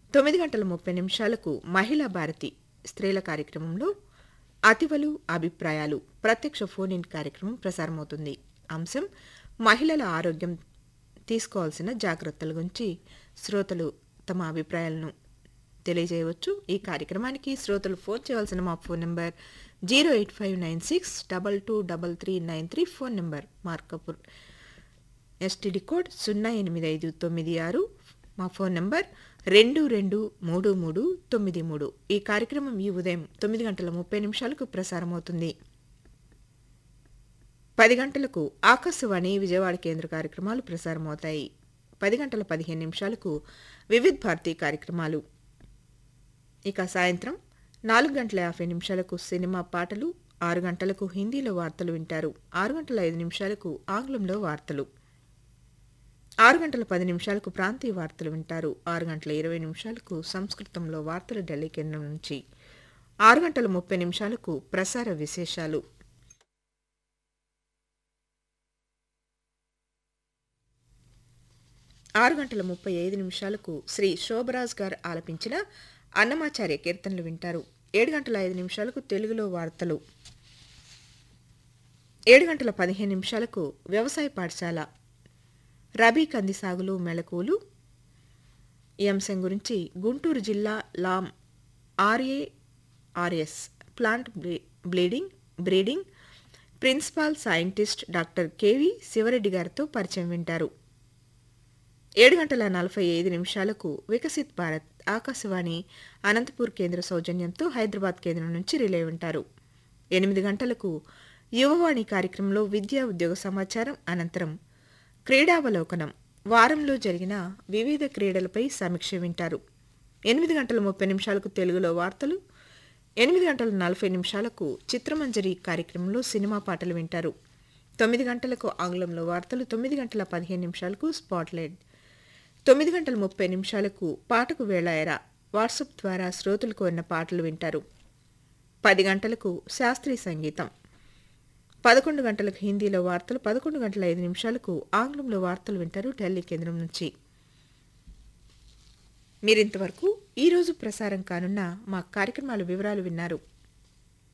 తొమ్మిది గంటల ముప్పై నిమిషాలకు మహిళా భారతి స్త్రీల కార్యక్రమంలో అతివలు అభిప్రాయాలు ప్రత్యక్ష ఫోన్ ఇన్ కార్యక్రమం ప్రసారమవుతుంది అంశం మహిళల ఆరోగ్యం తీసుకోవాల్సిన జాగ్రత్తల గురించి శ్రోతలు తమ అభిప్రాయాలను తెలియజేయవచ్చు ఈ కార్యక్రమానికి శ్రోతలు ఫోన్ చేయాల్సిన మా phone number zero eight five nine six double two double three nine three phone number Markapur STD code సున్నా ఎనిమిది ఐదు తొమ్మిది ఆరు మా ఫోన్ నంబర్ రెండు రెండు మూడు మూడు తొమ్మిది మూడు ఈ కార్యక్రమం ఈ ఉదయం తొమ్మిది గంటల ముప్పై నిమిషాలకు ప్రసారమవుతుంది పది గంటలకు ఆకాశవాణి విజయవాడ కేంద్ర కార్యక్రమాలు ప్రసారమవుతాయి పది గంటల పదిహేను నిమిషాలకు వివిధ్ భారతి కార్యక్రమాలు ఇక సాయంత్రం నాలుగు గంటల యాభై నిమిషాలకు సినిమా పాటలు ఆరు గంటలకు హిందీలో వార్తలు వింటారు ఆరు గంటల ఐదు నిమిషాలకు ఆంగ్లంలో వార్తలు ఆరు గంటల పది నిమిషాలకు ప్రాంతీయ వార్తలు వింటారు ఆరు గంటల ఇరవై నిమిషాలకు సంస్కృతంలో వార్తలు ఢిల్లీ కేంద్రం నుంచి ఆరు గంటల ముప్పై నిమిషాలకు ప్రసార విశేషాలు ఆరు గంటల ముప్పై ఐదు నిమిషాలకు శ్రీ శోభరాజ్ గారు ఆలపించిన అన్నమాచార్య కీర్తనలు వింటారు ఏడు గంటల ఐదు నిమిషాలకు తెలుగులో వార్తలు ఏడు గంటల పదిహేను నిమిషాలకు వ్యవసాయ పాఠశాల రబీ కంది సాగులు మెళకువలు ఈ అంశం గురించి గుంటూరు జిల్లా Lam RARS plant bleeding breeding principal scientist doctor KV Sivareddy గారితో పరిచయం వింటారు ఏడు గంటల నలభై ఐదు నిమిషాలకు వికసిత్ భారత్ ఆకాశవాణి అనంతపూర్ కేంద్ర సౌజన్యంతో హైదరాబాద్ కేంద్రం నుంచి రిలే ఉంటారు ఎనిమిది గంటలకు యువవాణి కార్యక్రమంలో విద్యా ఉద్యోగ సమాచారం అనంతరం క్రీడావలోకనం వారంలో జరిగిన వివిధ క్రీడలపై సమీక్ష వింటారు ఎనిమిది గంటల ముప్పై నిమిషాలకు తెలుగులో వార్తలు ఎనిమిది గంటల నలభై నిమిషాలకు చిత్రమంజరి కార్యక్రమంలో సినిమా పాటలు వింటారు తొమ్మిది గంటలకు ఆంగ్లంలో వార్తలు తొమ్మిది గంటల పదిహేను నిమిషాలకు స్పాట్లైట్ తొమ్మిది గంటల ముప్పై నిమిషాలకు పాటకు వేళాయరా వాట్సాప్ ద్వారా శ్రోతలకు ఉన్న పాటలు వింటారు పది గంటలకు శాస్త్రీయ సంగీతం పదకొండు గంటలకు హిందీలో వార్తలు పదకొండు గంటల ఐదు నిమిషాలకు ఆంగ్లంలో వార్తలు వింటారు ఢిల్లీ కేంద్రం నుంచి మీరింతవరకు ఈరోజు ప్రసారం కానున్న మా కార్యక్రమాల వివరాలు విన్నారు